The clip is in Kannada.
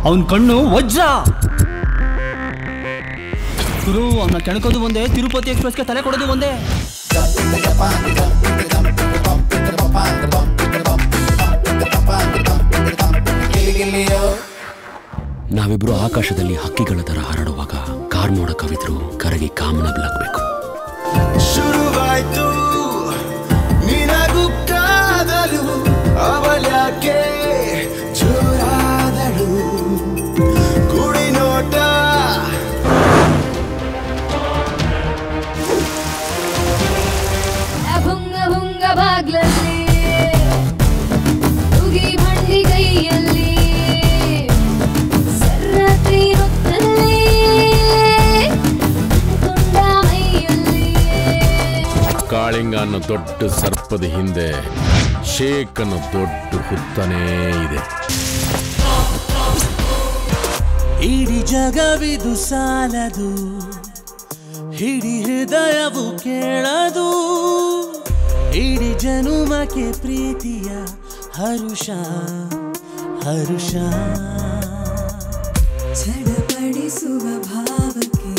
ಅವನ್ ಕಣ್ಣು ವಜ್ರ ಗುರು ಅವನ್ನ ಕೆಣಕೋದು ಒಂದೇ ತಿರುಪತಿ ಎಕ್ಸ್ಪ್ರೆಸ್ಗೆ ತಲೆ ಕೊಡೋದು ಒಂದೇ ನಾವಿಬ್ರು ಆಕಾಶದಲ್ಲಿ ಹಕ್ಕಿಗಳ ತರ ಹರಡುವಾಗ ಕಾರ್ಮೋಡ ಕವಿದ್ರು ಕರಗಿ ಕಾಮನಬಿಲಾಗ್ಬೇಕು ಶುರುವಾಯ್ತು ನಿನಗೂ ಕಾದಲು ಅವಳ್ಯಾಕೆ ಜೋರಾದಳು ಕುಡಿ ನೋಟ ಭುಂಗ ಭುಂಗ ಬಾಗ್ಲಲ್ಲಿ ಉಗಿ ಬಂಡಿ ಕೈಯಲ್ಲಿ ಸರ್ರಾತ್ರಿ ಹೊತ್ತಲ್ಲಿ ಕೊಂಡ ಮೈಯಲ್ಲಿ ಕಾಳಿಂಗ ಅನ್ನೋ ದೊಡ್ಡ ಸರ್ಪದ ಹಿಂದೆ ಶೇಕ್ ಅನ್ನೋ ದೊಡ್ಡ ಹುತ್ತನೇ ಇದೆ ಇಡೀ ಜಗವಿದು ಸಾಲದು ಹಿಡಿ ಹೃದಯವು ಕೇಳದು ಇಡೀ ಜನುಮಕ್ಕೆ ಪ್ರೀತಿಯ ಹರುಷ ಹರುಷ ಚಡಪಡಿಸುವ ಭಾವಕ್ಕೆ